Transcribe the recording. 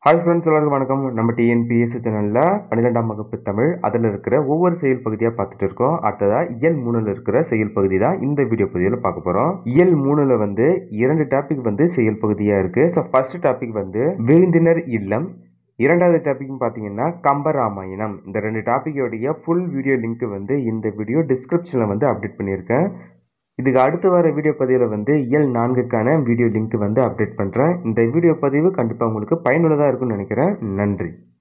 hi friends எல்லாருக்கும் வணக்கம் நம்ம டிஎன்பிஎஸ்சி சேனலில் பன்னிரெண்டாம் வகுப்பு தமிழ் அதில் இருக்கிற ஒவ்வொரு செயல் பகுதியாக பார்த்துட்டு இருக்கோம் அடுத்ததாக இயல் மூணில் இருக்கிற செயல் பகுதி தான் இந்த வீடியோ பகுதியில் பார்க்க போகிறோம் இயல் மூணில் வந்து இரண்டு டாபிக் வந்து செயல் பகுதியாக இருக்குது ஸோ ஃபர்ஸ்ட் டாபிக் வந்து விருந்தினர் இல்லம் இரண்டாவது டாபிக் பார்த்தீங்கன்னா கம்பராமாயணம் இந்த ரெண்டு டாப்பிக்கோடைய ஃபுல் வீடியோ லிங்க் வந்து இந்த வீடியோ டிஸ்கிரிப்ஷனில் வந்து அப்டேட் பண்ணியிருக்கேன் இதுக்கு அடுத்து வர வீடியோ பதிவில் வந்து இயல் நான்குக்கான வீடியோ லிங்க் வந்து அப்டேட் பண்ணுறேன் இந்த வீடியோ பதிவு கண்டிப்பாக உங்களுக்கு பயனுள்ளதாக இருக்கும்னு நினைக்கிறேன் நன்றி